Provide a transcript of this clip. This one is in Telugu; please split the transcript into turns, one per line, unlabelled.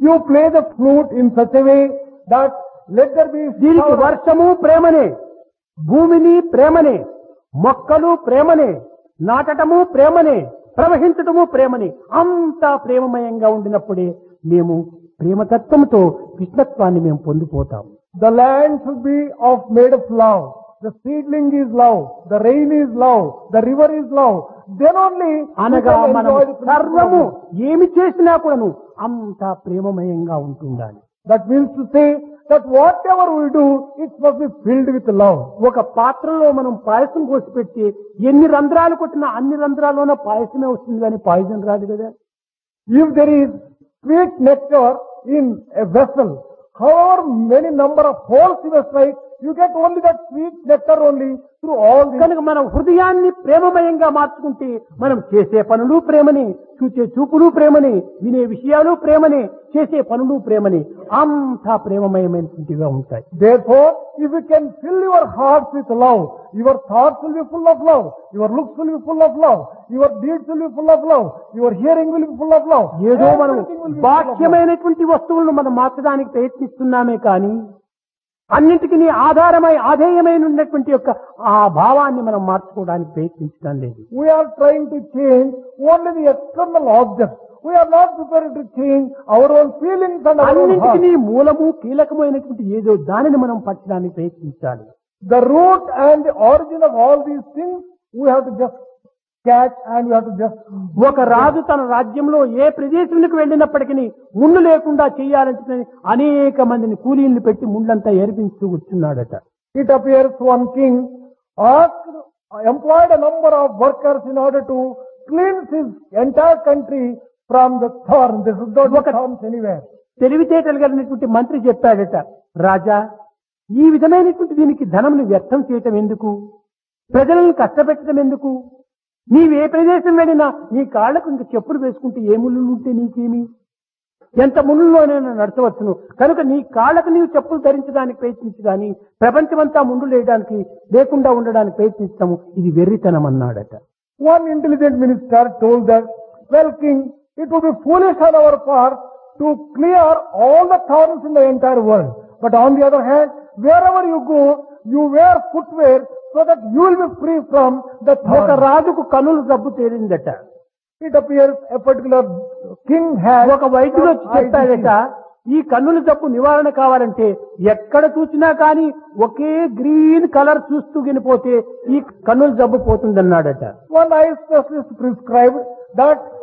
You play the flute in such a way that let there be
దీనికి
shower of
వర్షము ప్రేమనే భూమిని ప్రేమనే మొక్కలు ప్రేమనే నాటటము ప్రేమనే ప్రవహించటము ప్రేమనే అంతా ప్రేమమయంగా ఉండినప్పుడే మేము ప్రేమతత్వంతో కృష్ణత్వాన్ని మేము పొందిపోతాం
The land should be of made of love. The seedling is love. The rain is love. The river is love. Then only you
అనగా
can
మనం
enjoy the principle of
సర్వము
love.
ఏమి చేసినా కూడాను అంతా ప్రేమమయంగా ఉంటుండాలి
That means to say that whatever we do, it must be filled with love.
ఒక పాత్రలో మనం పాయసం పోసి పెట్టి ఎన్ని రంధ్రాలు కొట్టినా అన్ని రంధ్రాల్లోనూ పాయసమే వస్తుంది కానీ పాయసం రాదు కదా
If there is sweet nectar in a vessel, however many number of holes you strike, you get only that sweet nectar only through all these.
కనుక మనం హృదయాన్ని ప్రేమమయంగా మార్చుకుంటే మనం చేసే పనులు ప్రేమని చూసే చూపులు ప్రేమని వినే విషయాలు ప్రేమని చేసే పనులు ప్రేమని అంతా ప్రేమమయమైనటువంటిగా ఉంటాయి
Therefore, if you can fill your hearts with love, your thoughts will be full of love, your looks will be full of love, your deeds will be full of love, your hearing will be full of love.
ఏదో మనం
Everything will be full of love.
బాహ్యమైనటువంటి వస్తువులను మనం మార్చడానికి ప్రయత్నిస్తున్నామే కానీ అన్నింటికి ఆధారమై ఆధేయమైన ఉన్నటువంటి యొక్క ఆ భావాన్ని మనం మార్చుకోవడానికి ప్రయత్నించడం లేదు
We are trying to change only the external objects. We are not prepared to change our own feelings and our own hearts.
అన్నింటికి మూలము కీలకమైనటువంటి ఏదో దానిని మనం పట్టడానికి ప్రయత్నించాలి
The root and the origin of all these things, we have to just catch and we have to just
ఒక రాజు తన రాజ్యంలో ఏ ప్రదేశానికి వెళ్ళినప్పటికీ ముళ్ళు లేకుండా చేయాలంటే అనేక మందిని కూలీలను పెట్టి ముళ్ళంతా ఏర్పించుతూ కూర్చున్నాడట
It appears one king asked, employed a number of workers in order to cleanse his entire country from the thorn. There should not be thorns anywhere.
తెలివితేటలు కలిగినటువంటి మంత్రి చెప్పాడట రాజా ఈ విధమైనటువంటి దీనికి ధనంను వ్యర్థం చేయటం ఎందుకు ప్రజలను కష్టపెట్టడం ఎందుకు నీవు ఏ ప్రదేశం వెళ్ళినా నీ కాళ్లకు ఇంక చెప్పులు వేసుకుంటే ఏ ముళ్ళు ఉంటే నీకేమి ఎంత ముళ్ళులోనైనా నడచవచ్చును కనుక నీ కాళ్లకు నీవు చెప్పులు ధరించడానికి ప్రయత్నించు కానీ ప్రపంచమంతా ముందు లేయడానికి లేకుండా ఉండడానికి ప్రయత్నిస్తాము ఇది వెర్రితనం అన్నాడట
One intelligent minister told that, well king, it would be foolish on our part to clear all the thorns in the entire world. But on the other hand, wherever you go, you wear footwear so that you will be free from the
ఒక
thorns.
రాజుకు కనులు జబ్బు తేలిందట
It appears a particular king has
ఒక వైద్యుడు వచ్చి
eye
చెప్పాడట
disease.
ఈ కన్నుల జబ్బు నివారణ కావాలంటే ఎక్కడ చూసినా కానీ ఒకే గ్రీన్ కలర్ చూస్తూ గినిపోతే ఈ కన్నుల జబ్బు పోతుందన్నాడట
One eye specialist prescribed that